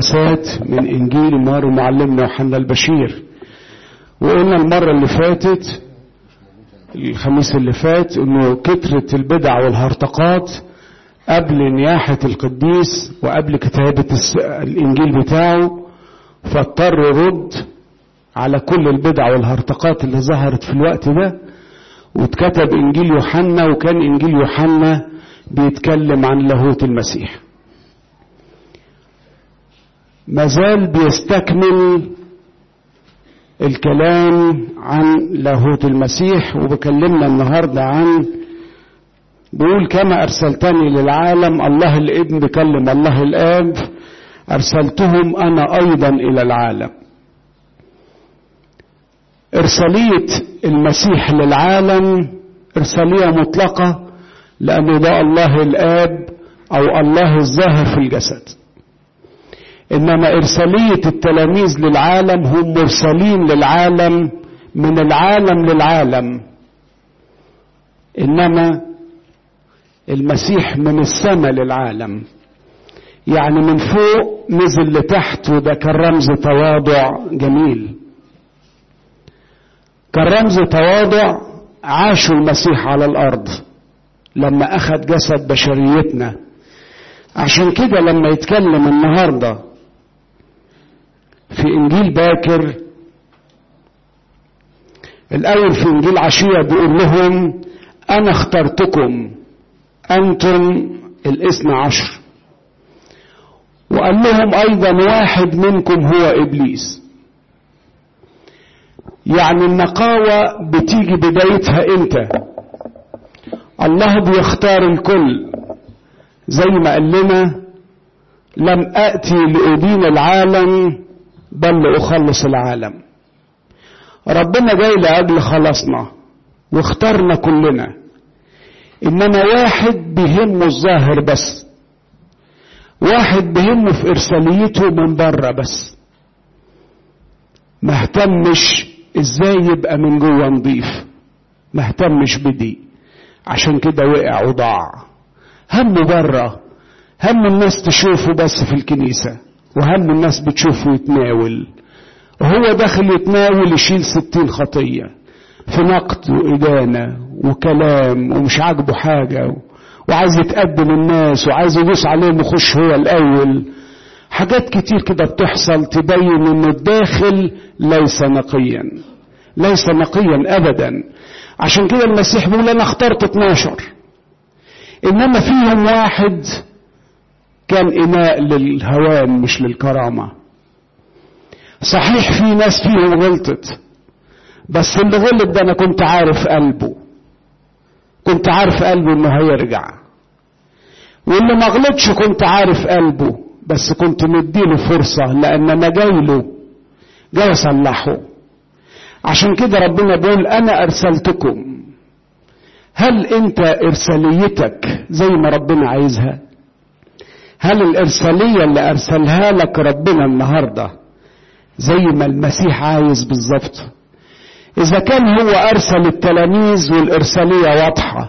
مقتبسات من إنجيل مار معلمنا يوحنا البشير وقلنا المرة اللي فاتت الخميس اللي فات انه كترة البدع والهرطقات قبل نياحة القديس وقبل كتابة الإنجيل بتاعه فاضطر يرد على كل البدع والهرطقات اللي ظهرت في الوقت ده واتكتب إنجيل يوحنا وكان إنجيل يوحنا بيتكلم عن لاهوت المسيح مازال بيستكمل الكلام عن لاهوت المسيح وبكلمنا النهارده عن بيقول كما ارسلتني للعالم الله الابن بكلم الله الاب ارسلتهم انا ايضا الى العالم ارساليه المسيح للعالم ارساليه مطلقه لانه ده الله الاب او الله الظاهر في الجسد انما ارساليه التلاميذ للعالم هم مرسلين للعالم من العالم للعالم انما المسيح من السماء للعالم يعني من فوق نزل لتحت وده كان رمز تواضع جميل كان رمز تواضع عاشوا المسيح على الارض لما اخذ جسد بشريتنا عشان كده لما يتكلم النهارده في انجيل باكر الاول في انجيل عشيه بيقول لهم انا اخترتكم انتم الاثنى عشر وقال لهم ايضا واحد منكم هو ابليس يعني النقاوه بتيجي بدايتها انت الله بيختار الكل زي ما قال لنا لم اتي لادين العالم بل لأخلص العالم ربنا جاي لأجل خلاصنا واختارنا كلنا إنما واحد بيهمه الظاهر بس واحد بيهمه في إرساليته من بره بس ما اهتمش ازاي يبقى من جوه نضيف ما اهتمش بدي عشان كده وقع وضاع همه بره هم الناس تشوفه بس في الكنيسه وهم الناس بتشوفه يتناول وهو داخل يتناول يشيل ستين خطية في نقد وإدانة وكلام ومش عاجبه حاجة وعايز يتقدم الناس وعايز يدوس عليهم ويخش هو الأول حاجات كتير كده بتحصل تبين ان الداخل ليس نقيا ليس نقيا ابدا عشان كده المسيح بيقول انا اخترت 12 انما فيهم واحد كان إناء للهوان مش للكرامة صحيح في ناس فيهم غلطت بس اللي غلط ده أنا كنت عارف قلبه كنت عارف قلبه إنه هيرجع واللي ما غلطش كنت عارف قلبه بس كنت مديله فرصة لأن أنا جاي له جاي أصلحه عشان كده ربنا بيقول أنا أرسلتكم هل أنت إرساليتك زي ما ربنا عايزها؟ هل الإرسالية اللي أرسلها لك ربنا النهاردة زي ما المسيح عايز بالظبط إذا كان هو أرسل التلاميذ والإرسالية واضحة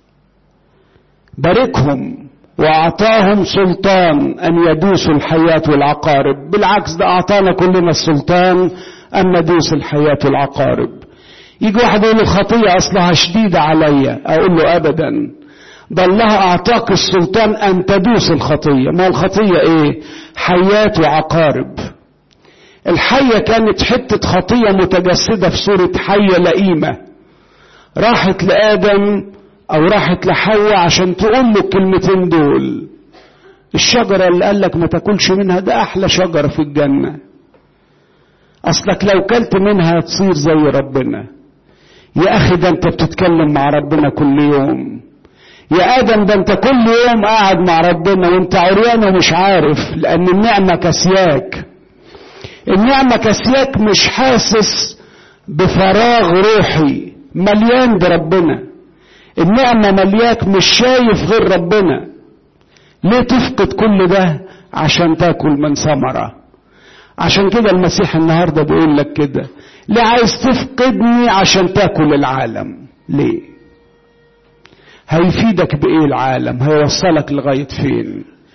باركهم وأعطاهم سلطان أن يدوسوا الحياة والعقارب بالعكس ده أعطانا كلنا السلطان أن ندوس الحياة والعقارب يجي واحد يقول الخطية أصلها شديدة عليا أقول له أبدا ده الله أعطاك السلطان أن تدوس الخطية ما الخطية إيه حياة وعقارب الحية كانت حتة خطية متجسدة في صورة حية لئيمة راحت لآدم أو راحت لحواء عشان تقول له الكلمتين دول الشجرة اللي قال لك ما تاكلش منها ده أحلى شجرة في الجنة أصلك لو كلت منها تصير زي ربنا يا أخي ده أنت بتتكلم مع ربنا كل يوم يا ادم ده انت كل يوم قاعد مع ربنا وانت عريان ومش عارف لان النعمه كسياك النعمه كسياك مش حاسس بفراغ روحي مليان بربنا النعمه ملياك مش شايف غير ربنا ليه تفقد كل ده عشان تاكل من ثمره عشان كده المسيح النهارده بيقول لك كده ليه عايز تفقدني عشان تاكل العالم ليه هيفيدك بايه العالم هيوصلك لغايه فين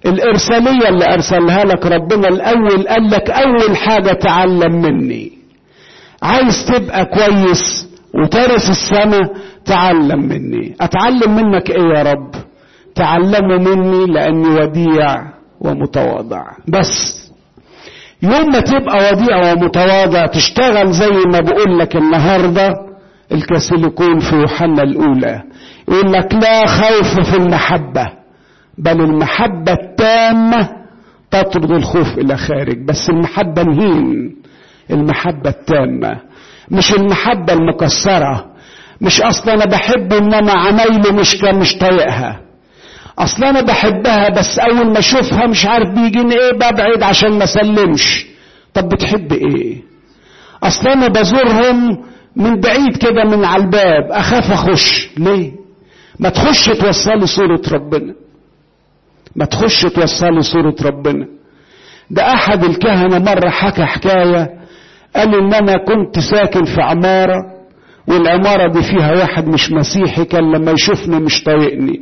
الإرسالية اللي أرسلها لك ربنا الأول قال لك أول حاجة تعلم مني عايز تبقى كويس وترث السماء تعلم مني أتعلم منك إيه يا رب تعلموا مني لأني وديع ومتواضع بس يوم ما تبقى وديع ومتواضع تشتغل زي ما بقول لك النهارده الكاثوليكون في يوحنا الأولى يقول لك لا خوف في المحبة بل المحبة التامة تطرد الخوف إلى خارج بس المحبة نهين المحبة التامة مش المحبة المكسرة مش أصلا أنا بحبه إنما عمايله مش مش طايقها أصلا أنا بحبها بس أول ما أشوفها مش عارف بيجيني إيه ببعد عشان ما أسلمش طب بتحب إيه؟ أصلا أنا بزورهم من بعيد كده من على الباب اخاف اخش ليه ما تخش توصلي صورة ربنا ما تخش توصلي صورة ربنا ده احد الكهنة مرة حكى حكاية قال ان انا كنت ساكن في عمارة والعمارة دي فيها واحد مش مسيحي كان لما يشوفني مش طايقني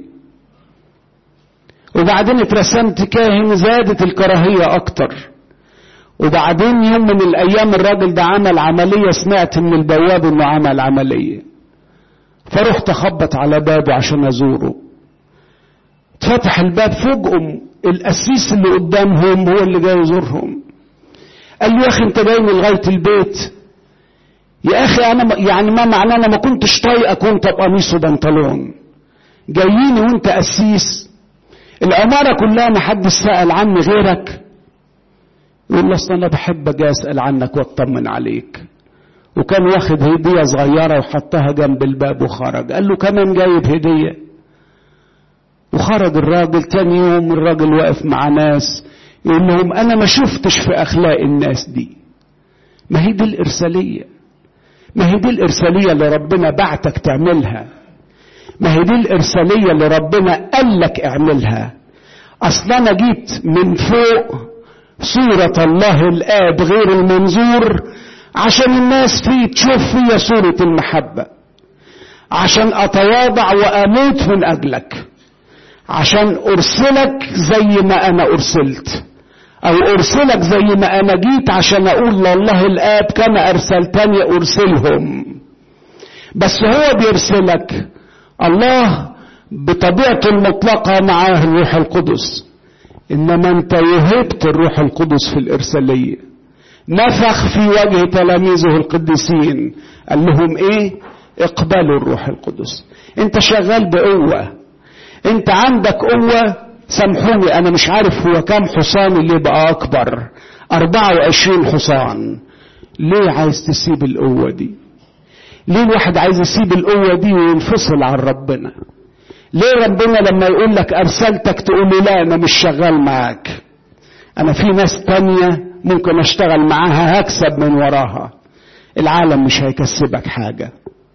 وبعدين اترسمت كاهن زادت الكراهية اكتر وبعدين يوم من الايام الراجل ده عمل عمليه سمعت من البواب انه عمل عمليه فرحت اخبط على بابه عشان ازوره اتفتح الباب فوجئهم القسيس اللي قدامهم هو اللي جاي يزورهم قال له يا اخي انت جاي من لغايه البيت يا اخي انا يعني ما معناه انا ما كنتش طايقك وانت بقميص وبنطلون جاييني وانت قسيس العماره كلها ما حدش سال عني غيرك يقول له اصل انا بحب اجي اسال عنك واطمن عليك وكان واخد هديه صغيره وحطها جنب الباب وخرج قال له كمان جايب هديه وخرج الراجل تاني يوم الراجل واقف مع ناس يقول لهم انا ما شفتش في اخلاق الناس دي ما هي دي الارساليه ما هي دي الارساليه اللي ربنا بعتك تعملها ما هي دي الارساليه اللي ربنا قال لك اعملها اصلا انا جيت من فوق صورة الله الآب غير المنظور عشان الناس فيه تشوف فيا صورة المحبة عشان أتواضع وأموت من أجلك عشان أرسلك زي ما أنا أرسلت أو أرسلك زي ما أنا جيت عشان أقول لله الآب كما أرسلتني أرسلهم بس هو بيرسلك الله بطبيعته المطلقة معاه الروح القدس انما انت وهبت الروح القدس في الارساليه نفخ في وجه تلاميذه القديسين قال لهم ايه اقبلوا الروح القدس انت شغال بقوه انت عندك قوه سامحوني انا مش عارف هو كام حصان اللي يبقى اكبر 24 حصان ليه عايز تسيب القوه دي ليه الواحد عايز يسيب القوه دي وينفصل عن ربنا ليه ربنا لما يقول لك ارسلتك تقول له لا انا مش شغال معاك انا في ناس تانية ممكن اشتغل معاها هكسب من وراها العالم مش هيكسبك حاجة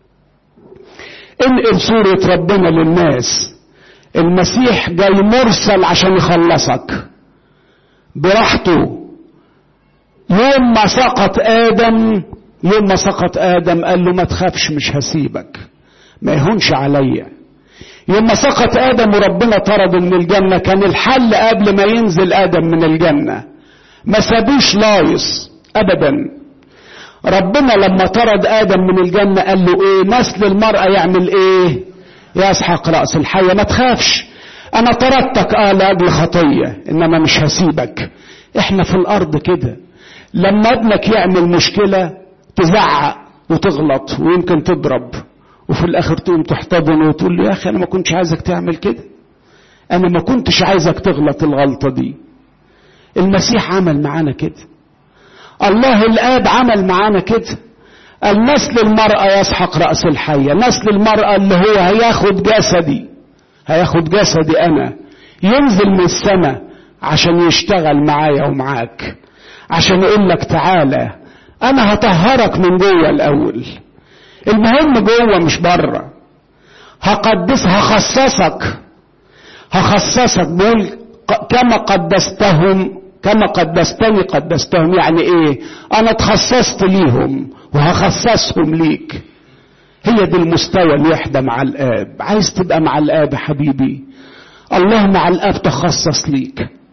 انقل صورة ربنا للناس المسيح جاي مرسل عشان يخلصك براحته يوم ما سقط ادم يوم ما سقط ادم قال له ما تخافش مش هسيبك ما يهونش عليا يوم ما سقط ادم وربنا طرده من الجنه كان الحل قبل ما ينزل ادم من الجنه ما سابوش لايص ابدا ربنا لما طرد ادم من الجنه قال له ايه نسل المراه يعمل ايه يسحق راس الحيه ما تخافش انا طردتك اه لاجل خطيه انما مش هسيبك احنا في الارض كده لما ابنك يعمل مشكله تزعق وتغلط ويمكن تضرب وفي الاخر تقوم تحتضنه وتقول له يا اخي انا ما كنتش عايزك تعمل كده انا ما كنتش عايزك تغلط الغلطه دي المسيح عمل معانا كده الله الاب عمل معانا كده النسل المرأة يسحق رأس الحية نسل المرأة اللي هو هياخد جسدي هياخد جسدي أنا ينزل من السماء عشان يشتغل معايا ومعاك عشان يقول لك تعالى أنا هطهرك من جوه الأول المهم جوه مش بره هقدس هخصصك هخصصك بقول كما قدستهم كما قدستني قدستهم يعني ايه انا اتخصصت ليهم وهخصصهم ليك هي دي المستوى الوحدة مع الآب عايز تبقى مع الآب حبيبي الله مع الآب تخصص ليك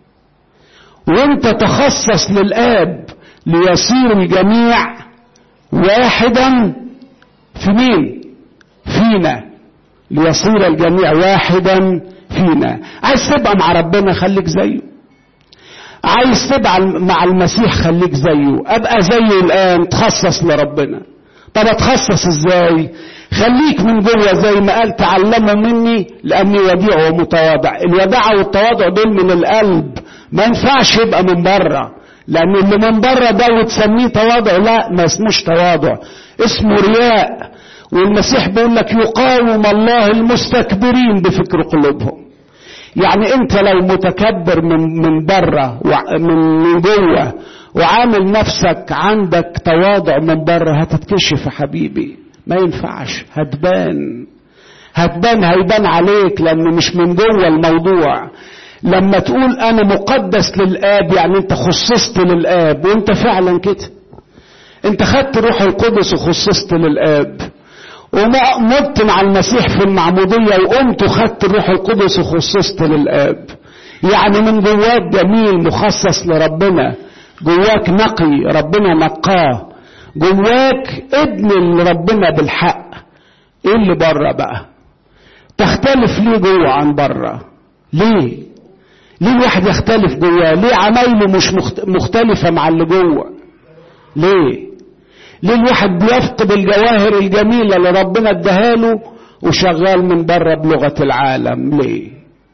وانت تخصص للآب ليصير الجميع واحدا في مين فينا ليصير الجميع واحدا فينا عايز تبقى مع ربنا خليك زيه عايز تبقى مع المسيح خليك زيه ابقى زيه الان تخصص لربنا طب اتخصص ازاي خليك من جوه زي ما قال تعلموا مني لاني وديع ومتواضع الوداعة والتواضع دول من القلب ما ينفعش يبقى من بره لان اللي من بره ده وتسميه تواضع لا ما اسموش تواضع اسمه رياء والمسيح بيقول لك يقاوم الله المستكبرين بفكر قلوبهم يعني انت لو متكبر من من بره من جوه وعامل نفسك عندك تواضع من بره هتتكشف يا حبيبي ما ينفعش هتبان هتبان هيبان عليك لان مش من جوه الموضوع لما تقول انا مقدس للاب يعني انت خصصت للاب وانت فعلا كده انت خدت روح القدس وخصصت للاب ومت مع المسيح في المعمودية وقمت وخدت الروح القدس وخصصت للآب يعني من جواك جميل مخصص لربنا جواك نقي ربنا نقاه جواك ابن لربنا بالحق ايه اللي بره بقى تختلف ليه جوه عن بره ليه ليه الواحد يختلف جواه ليه عمايله مش مختلفة مع اللي جوه ليه ليه الواحد بيفقد الجواهر الجميلة اللي ربنا اداها وشغال من بره بلغة العالم ليه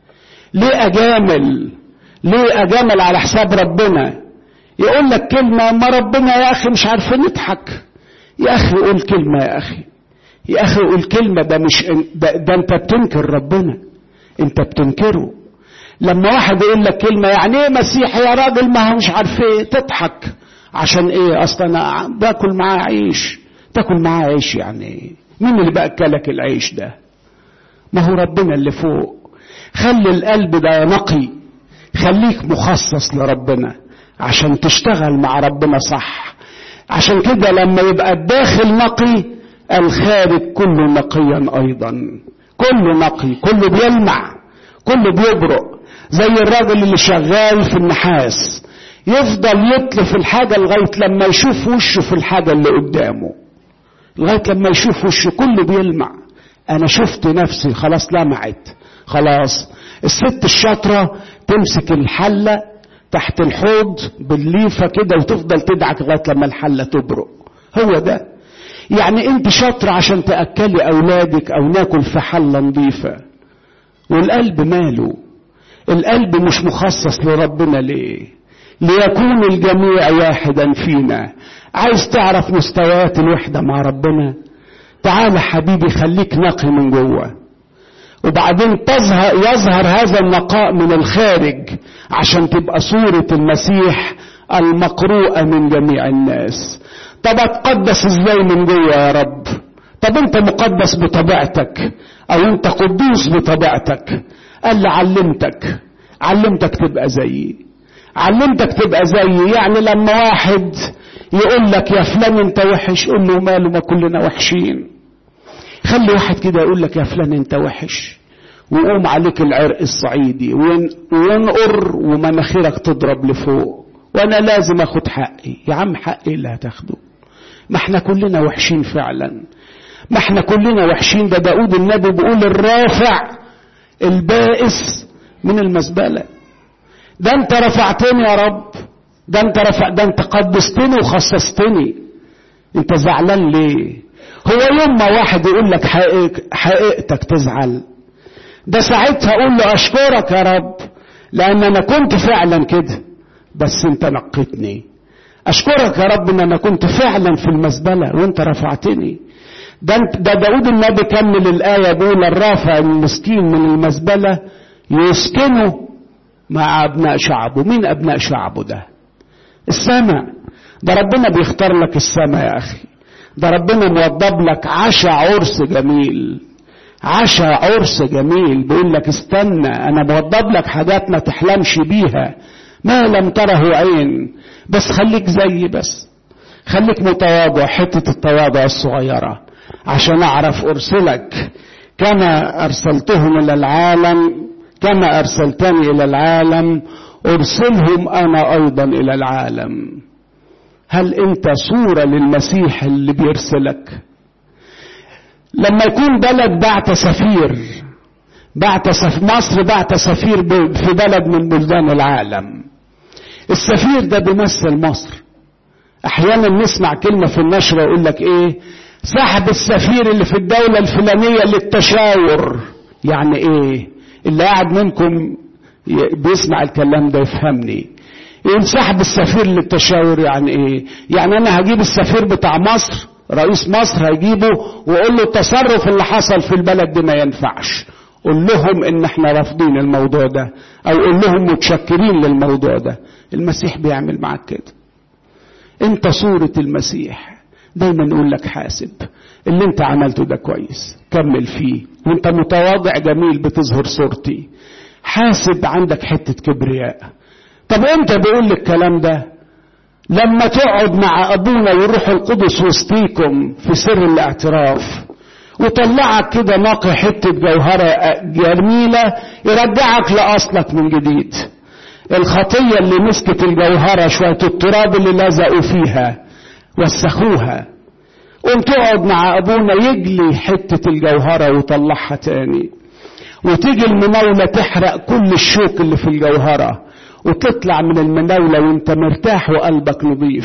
ليه اجامل ليه اجامل على حساب ربنا يقول لك كلمة ما ربنا يا اخي مش عارفين نضحك يا اخي قول كلمة يا اخي يا اخي قول كلمة ده مش ده, ده انت بتنكر ربنا انت بتنكره لما واحد يقول لك كلمة يعني ايه مسيح يا راجل ما هو مش عارف ايه تضحك عشان ايه اصلا انا باكل معاه عيش تاكل معاه عيش يعني ايه مين اللي باكلك العيش ده ما هو ربنا اللي فوق خلي القلب ده نقي خليك مخصص لربنا عشان تشتغل مع ربنا صح عشان كده لما يبقى الداخل نقي الخارج كله نقيا ايضا كله نقي كله بيلمع كله بيبرق زي الراجل اللي شغال في النحاس يفضل يتلف الحاجة لغاية لما يشوف وشه في الحاجة اللي قدامه لغاية لما يشوف وشه كله بيلمع أنا شفت نفسي خلاص لمعت خلاص الست الشاطرة تمسك الحلة تحت الحوض بالليفة كده وتفضل تدعك لغاية لما الحلة تبرق هو ده يعني انت شاطرة عشان تأكلي أولادك أو ناكل في حلة نظيفة والقلب ماله القلب مش مخصص لربنا ليه ليكون الجميع واحدا فينا عايز تعرف مستويات الوحدة مع ربنا تعال حبيبي خليك نقي من جوه وبعدين تظهر يظهر هذا النقاء من الخارج عشان تبقى صورة المسيح المقروءة من جميع الناس طب اتقدس ازاي من جوه يا رب طب انت مقدس بطبيعتك او انت قدوس بطبيعتك قال لي علمتك علمتك تبقى زيي علمتك تبقى زيي يعني لما واحد يقول لك يا فلان انت وحش قول له ماله ما كلنا وحشين خلي واحد كده يقول لك يا فلان انت وحش ويقوم عليك العرق الصعيدي وينقر ومناخيرك تضرب لفوق وانا لازم اخد حقي يا عم حقي اللي هتاخده ما احنا كلنا وحشين فعلا ما احنا كلنا وحشين ده داود النبي بيقول الرافع البائس من المزبلة ده انت رفعتني يا رب ده انت رفع ده انت قدستني وخصصتني انت زعلان ليه هو يوم ما واحد يقول لك حقيقتك تزعل ده ساعتها اقول له اشكرك يا رب لان انا كنت فعلا كده بس انت نقيتني اشكرك يا رب ان انا كنت فعلا في المزبله وانت رفعتني ده, ده داود النبي كمل الايه بيقول الرافع المسكين من المزبله يسكنه مع ابناء شعبه مين ابناء شعبه ده السماء ده ربنا بيختار لك السماء يا اخي ده ربنا موضب لك عشاء عرس جميل عشاء عرس جميل بيقول لك استنى انا موضب لك حاجات ما تحلمش بيها ما لم تره عين بس خليك زيي بس خليك متواضع حتة التواضع الصغيرة عشان اعرف ارسلك كما ارسلتهم الى العالم كما ارسلتني الى العالم ارسلهم انا ايضا الى العالم هل انت صورة للمسيح اللي بيرسلك لما يكون بلد بعت سفير بعت سف... مصر بعت سفير ب... في بلد من بلدان العالم السفير ده بيمثل مصر احيانا نسمع كلمة في النشرة يقول لك ايه سحب السفير اللي في الدولة الفلانية للتشاور يعني ايه اللي قاعد منكم بيسمع الكلام ده يفهمني يقول سحب السفير للتشاور يعني ايه يعني انا هجيب السفير بتاع مصر رئيس مصر هيجيبه واقول له التصرف اللي حصل في البلد دي ما ينفعش قول لهم ان احنا رافضين الموضوع ده او قول لهم متشكرين للموضوع ده المسيح بيعمل معاك كده انت صورة المسيح دايما نقول لك حاسب اللي انت عملته ده كويس كمل فيه وانت متواضع جميل بتظهر صورتي حاسب عندك حتة كبرياء طب امتى بيقول لك الكلام ده لما تقعد مع ابونا والروح القدس وسطيكم في سر الاعتراف وطلعك كده نقي حتة جوهرة جميلة يرجعك لأصلك من جديد الخطية اللي مسكت الجوهرة شوية التراب اللي لزقوا فيها وسخوها قوم تقعد مع ابونا يجلي حتة الجوهرة ويطلعها تاني وتيجي المناولة تحرق كل الشوك اللي في الجوهرة وتطلع من المناولة وانت مرتاح وقلبك نظيف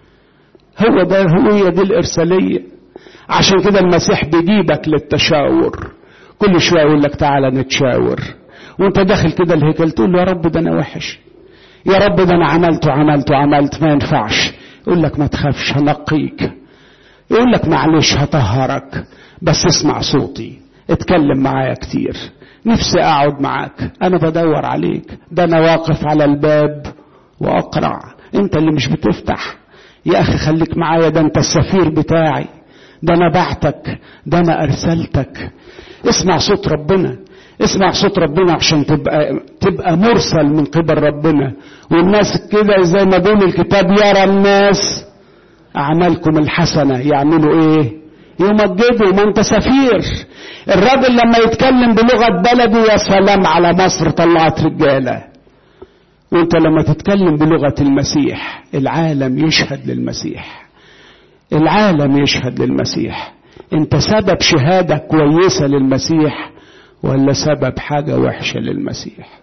هو ده هي دي الإرسالية عشان كده المسيح بيجيبك للتشاور كل شوية يقول لك تعالى نتشاور وانت داخل كده الهيكل تقول له يا رب ده انا وحش يا رب ده انا عملت وعملت وعملت ما ينفعش يقول لك ما تخافش هنقيك يقول لك معلش هطهرك بس اسمع صوتي اتكلم معايا كتير نفسي اقعد معاك انا بدور عليك ده انا واقف على الباب واقرع انت اللي مش بتفتح يا اخي خليك معايا ده انت السفير بتاعي ده انا بعتك ده انا ارسلتك اسمع صوت ربنا اسمع صوت ربنا عشان تبقى تبقى مرسل من قبل ربنا والناس كده زي ما بيقول الكتاب يرى الناس اعمالكم الحسنه يعملوا ايه يمجدوا ما انت سفير الراجل لما يتكلم بلغه بلده يا سلام على مصر طلعت رجاله وانت لما تتكلم بلغه المسيح العالم يشهد للمسيح العالم يشهد للمسيح انت سبب شهاده كويسه للمسيح ولا سبب حاجة وحشة للمسيح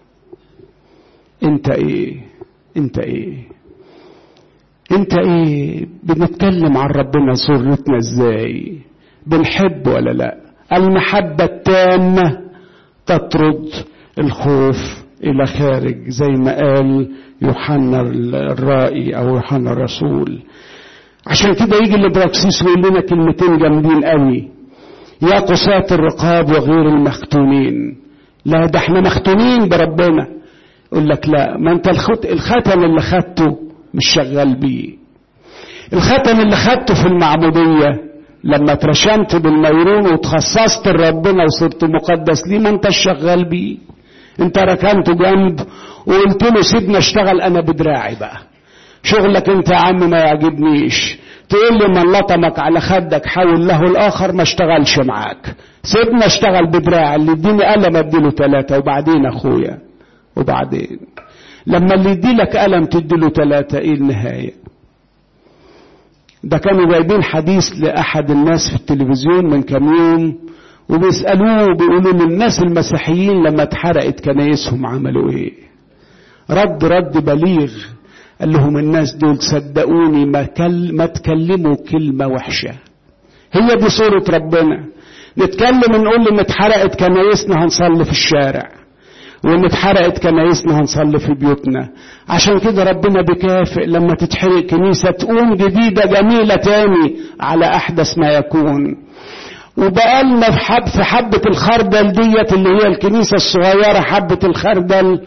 انت ايه انت ايه انت ايه بنتكلم عن ربنا صورتنا ازاي بنحب ولا لا المحبة التامة تطرد الخوف الى خارج زي ما قال يوحنا الرائي او يوحنا الرسول عشان كده يجي الابراكسيس ويقول لنا كلمتين جامدين قوي يا قساة الرقاب وغير المختونين لا ده احنا مختونين بربنا يقول لك لا ما انت الخط الختم اللي خدته مش شغال بيه الختم اللي خدته في المعمودية لما اترشمت بالميرون وتخصصت لربنا وصرت مقدس ليه ما انت شغال بيه انت ركنته جنب وقلت له سيبني اشتغل انا بدراعي بقى شغلك انت يا عم ما يعجبنيش تقول لي من لطمك على خدك حول له الاخر ما اشتغلش معاك سيبنا اشتغل بدراع اللي يديني قلم اديله ثلاثة وبعدين اخويا وبعدين لما اللي يديلك قلم تديله ثلاثة ايه النهاية ده كانوا جايبين حديث لأحد الناس في التلفزيون من كام يوم وبيسألوه بيقولوا له الناس المسيحيين لما اتحرقت كنايسهم عملوا ايه رد رد بليغ قال لهم الناس دول صدقوني ما, كل ما تكلموا كلمة وحشة هي دي صورة ربنا نتكلم نقول ان اتحرقت كنايسنا هنصلي في الشارع وان اتحرقت كنايسنا هنصلي في بيوتنا عشان كده ربنا بيكافئ لما تتحرق كنيسة تقوم جديدة جميلة تاني على احدث ما يكون وبقالنا في حب في حبة الخردل ديت اللي هي الكنيسة الصغيرة حبة الخردل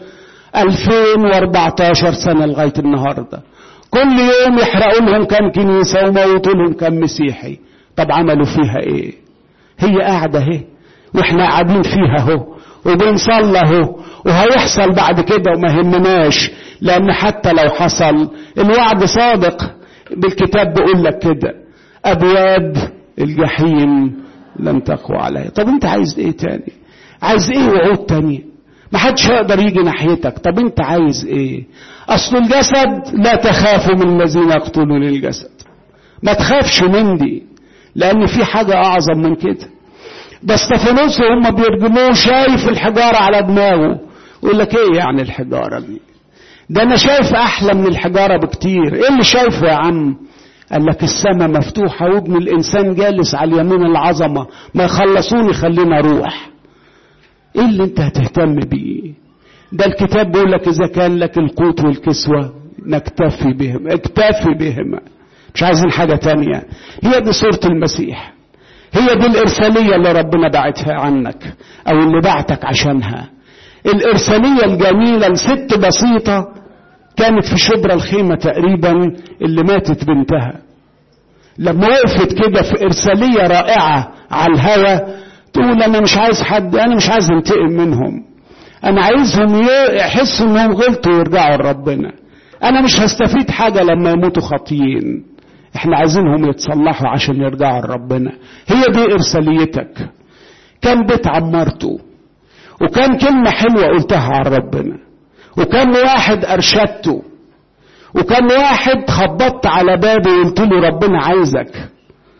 2014 سنة لغاية النهاردة كل يوم يحرقوا لهم كم كنيسة وموتوا لهم كم مسيحي طب عملوا فيها ايه هي قاعدة اهي واحنا قاعدين فيها اهو وبنصلى اهو وهيحصل بعد كده وما يهمناش لان حتى لو حصل الوعد صادق بالكتاب بيقول لك كده ابواب الجحيم لن تقوى عليها طب انت عايز ايه تاني عايز ايه وعود تانية ما حدش يقدر يجي ناحيتك طب انت عايز ايه اصل الجسد لا تخافوا من الذين يقتلون الجسد ما تخافش من دي لان في حاجة اعظم من كده ده استفانوس وهم بيرجموه شايف الحجارة على دماغه يقول لك ايه يعني الحجارة دي ده انا شايف احلى من الحجارة بكتير ايه اللي شايفه يا عم قال لك السماء مفتوحة وابن الانسان جالس على اليمين العظمة ما يخلصوني خلينا اروح ايه اللي انت هتهتم بيه ده الكتاب بيقول لك اذا كان لك القوت والكسوة نكتفي بهم اكتفي بهم مش عايزين حاجة تانية هي دي صورة المسيح هي دي الإرسالية اللي ربنا بعتها عنك أو اللي بعتك عشانها الإرسالية الجميلة لست بسيطة كانت في شبرا الخيمة تقريبا اللي ماتت بنتها لما وقفت كده في إرسالية رائعة على الهوى تقول أنا مش عايز حد أنا مش عايز انتقم منهم أنا عايزهم يحسوا إنهم غلطوا ويرجعوا لربنا أنا مش هستفيد حاجة لما يموتوا خاطيين احنا عايزينهم يتصلحوا عشان يرجعوا لربنا هي دي ارساليتك كان بيت عمرته وكان كلمة حلوة قلتها عن ربنا وكان واحد ارشدته وكان واحد خبطت على بابه وقلت له ربنا عايزك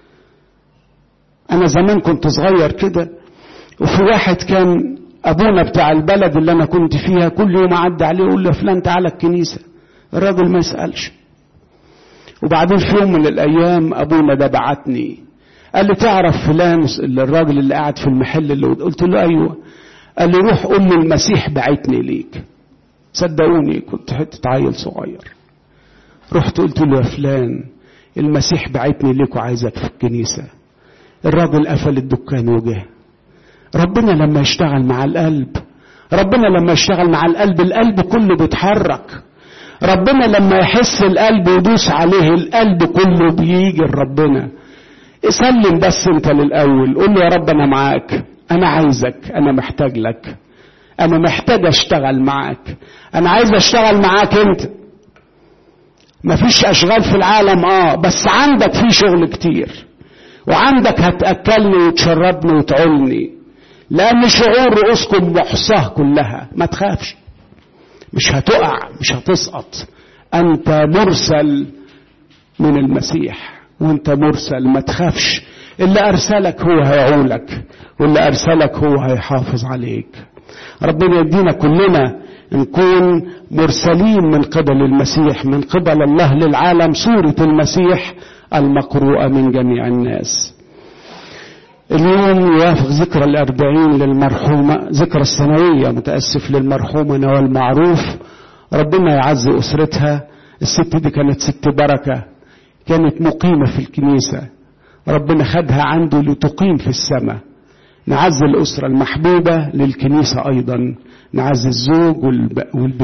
انا زمان كنت صغير كده وفي واحد كان ابونا بتاع البلد اللي انا كنت فيها كل يوم اعدي عليه يقول له فلان تعالى الكنيسه الراجل ما يسالش وبعدين في يوم من الايام ابونا ده بعتني قال لي تعرف فلان الراجل اللي قاعد في المحل اللي قلت له ايوه قال لي روح قول له المسيح بعتني ليك صدقوني كنت حته عيل صغير رحت قلت له يا فلان المسيح بعتني ليك وعايزك في الكنيسه الراجل قفل الدكان وجه ربنا لما يشتغل مع القلب ربنا لما يشتغل مع القلب القلب كله بيتحرك ربنا لما يحس القلب ويدوس عليه القلب كله بيجي لربنا سلم بس انت للاول قول له يا رب انا معاك انا عايزك انا محتاج لك انا محتاج اشتغل معاك انا عايز اشتغل معاك انت مفيش اشغال في العالم اه بس عندك في شغل كتير وعندك هتاكلني وتشربني وتعولني لان شعور رؤوسكم محصاه كلها ما تخافش مش هتقع مش هتسقط انت مرسل من المسيح وانت مرسل ما تخافش اللي ارسلك هو هيعولك واللي ارسلك هو هيحافظ عليك ربنا يدينا كلنا نكون مرسلين من قبل المسيح من قبل الله للعالم صورة المسيح المقروءة من جميع الناس اليوم يوافق ذكرى الأربعين للمرحومة ذكرى السنوية متأسف للمرحومة نوال معروف ربنا يعزي أسرتها الست دي كانت ست بركة كانت مقيمة في الكنيسة ربنا خدها عنده لتقيم في السماء نعزي الأسرة المحبوبة للكنيسة أيضا نعزي الزوج والبنت